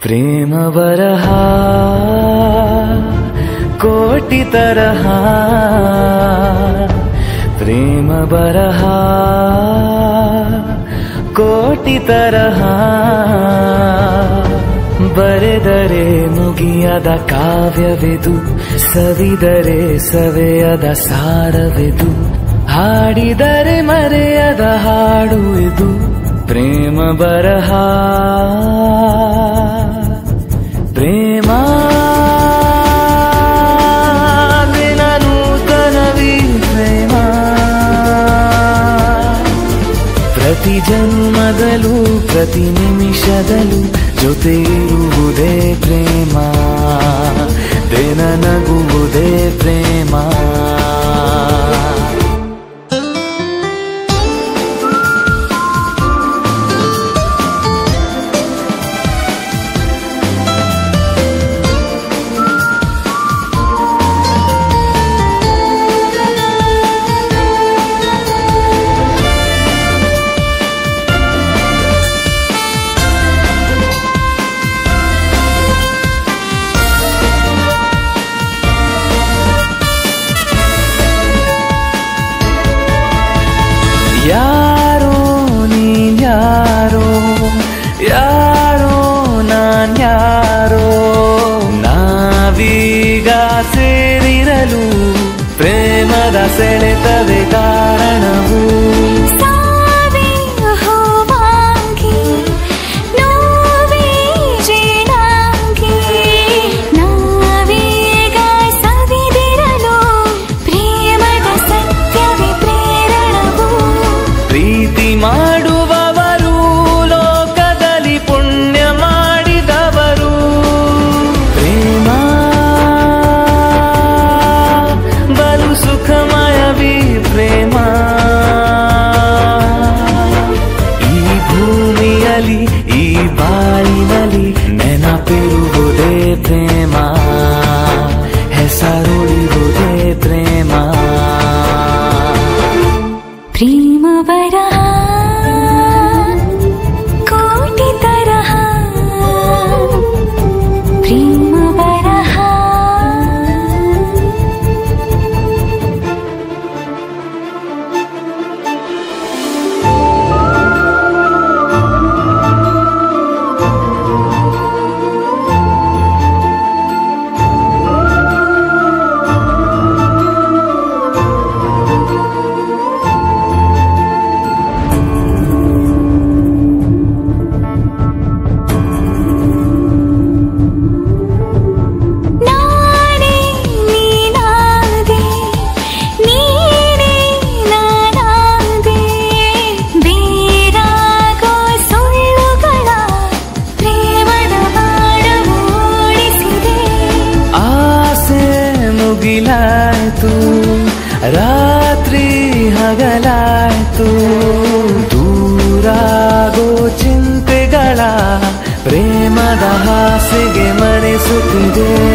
ಪ್ರೇಮ ಬರಹ ಕೋಟಿ ತರಹ ಪ್ರೇಮ ಬರಹ ಕೋಟಿ ತರಹ ಬರೆದರೆ ಮುಗಿಯದ ಕಾವ್ಯವಿದು ಸವಿದರೆ ಸವೆಯದ ಸಾರವಿದು ಹಾಡಿದರೆ ಮರೆಯದ ಹಾಡು ಇದು ಪ್ರೇಮ ಬರಹ ಪ್ರೇಮ ದಿನ ನೂತನವಿ ಪ್ರೇಮ ಪ್ರತಿ ಜನ್ಮದಲ್ಲೂ ಪ್ರತಿ ನಿಮಿಷದಲ್ಲೂ ಜೊತೆ ಇರುವುದೇ ಪ್ರೇಮ ದಿನ ನಗುವುದೇ ಪ್ರೇಮ ಯಾರೋ ನೀನ್ಯಾರೋ ಯಾರೋ ನಾನ್ಯಾರೋ ನಾವೀಗ ಸೇರಿರಲು ಪ್ರೇಮದ ಸೆಳೆತದೆ ಕಾರಣವು ಸಾವೇ ಹೂವಾಗಿ ನೋವೇ ಜೇನಾಗಿ ನಾವೀಗ ಸವಿದಿರಲು ಪ್ರೇಮದ ಸತ್ಯವೇ ಪ್ರೇರಣವು ಪ್ರೀತಿ ಮಾಡುವವರು ಲೋಕದಲ್ಲಿ ಪುಣ್ಯ ಮಾಡಿದವರು ಪ್ರೇಮ ಬಲು ಸುಖಮಯವೀ ಪ್ರೇಮ ಈ ಭೂಮಿಯಲ್ಲಿ ಈ ಬಾಳಿನಲ್ಲಿ ನೆನಪಿರುವುದೇ ಪ್ರೇಮ ಹೆಸರುಳಿರುವುದೇ ಪ್ರೇಮ ಪ್ರೇಮ ಬರಹ ಕೋಟಿ ತರಹ ಪ್ರೇಮ ಬರಹ ನಾನೇ ನೀನಾದೆ ನೀನೇ ನಾನಾದೆ ಬೇರಾಗೋ ಸುಳ್ಳುಗಳ ಪ್ರೇಮದ ಬಾಣ ಮೂಡಿಸಿದೆ ಆಸೆ ಮುಗಿಲಾಯ್ತು ರಾತ್ರಿ ಹಗಲಾಯ್ತು ದೂರಾಗೋ ಚಿಂತೆಗಳ ಪ್ರೇಮದ ಹಾಸಿಗೆ ಮರೆಸುತ್ತಿದೆ